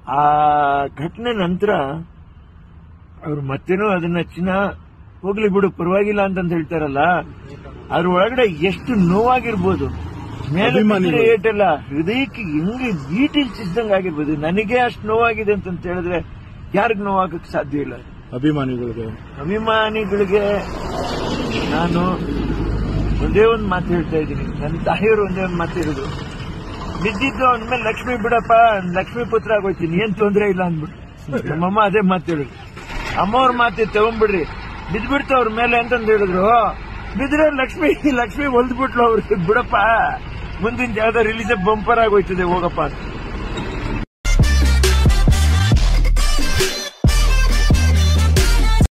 ಆ ಘಟನೆ ನಂತರ ಅವ್ರು ಮತ್ತೇನೋ ಅದನ್ನ ಚಿನ್ನ ಹೋಗ್ಲಿ ಬಿಡು ಪರವಾಗಿಲ್ಲ ಅಂತಂತ ಹೇಳ್ತಾರಲ್ಲ ಅದ್ರ ಒಳಗಡೆ ಎಷ್ಟು ನೋವಾಗಿರ್ಬೋದು ಮೇಲೆ ಅಭಿಮಾನಿಗಳು. ಬಿದ್ದರೆ ಏಟಲ್ಲ ಹೃದಯಕ್ಕೆ ಹೆಂಗೆ ಬೀಟಿಲ್ ಚಿದ್ದಂಗೆ ಆಗಿರ್ಬೋದು ನನಗೆ ಅಷ್ಟು ನೋವಾಗಿದೆ ಅಂತಂತ ಹೇಳಿದ್ರೆ ಯಾರಿಗ್ ನೋವಾಗಕ್ ಸಾಧ್ಯ ಇಲ್ಲ ಅಭಿಮಾನಿಗಳಿಗೆ ಅಭಿಮಾನಿಗಳಿಗೆ ನಾನು ಒಂದೇ ಒಂದು ಮಾತು ಹೇಳ್ತಾ ಇದ್ದೀನಿ ನನ್ನ ತಾಯಿಯವರು ಒಂದೇ ಒಂದು ಮಾತು ಹೇಳಿದ್ರು ಬಿದ್ದಿದ್ದು ಅಂದ್ಮೇಲೆ ಲಕ್ಷ್ಮಿ ಬಿಡಪ್ಪ ಲಕ್ಷ್ಮೀ ಪುತ್ರ ಆಗೋಯ್ತೀನಿ ಏನ್ ತೊಂದ್ರೆ ಇಲ್ಲ ಅಂದ್ಬಿಟ್ಟು ನಮ್ಮಮ್ಮ ಅದೇ ಮಾತು ಹೇಳಿದ್ರು ಅಮ್ಮವ್ರ ಮಾತು ತಗೊಂಡ್ಬಿಡ್ರಿ ಬಿದ್ಬಿಡ್ತು ಅವ್ರ ಮೇಲೆ ಅಂತಂದು ಹೇಳಿದ್ರು ಬಿದ್ರೆ ಲಕ್ಷ್ಮಿ ಲಕ್ಷ್ಮಿ ಹೊಲ್ದ್ಬಿಟ್ಲು ಅವ್ರಿಗೆ ಬಿಡಪ್ಪ ಮುಂದಿನ ಯಾವ್ದೋ ರಿಲೀಸ್ ಬಂಪರ್ ಆಗೋಯ್ತದೆ ಹೋಗಪ್ಪ ಅಂತ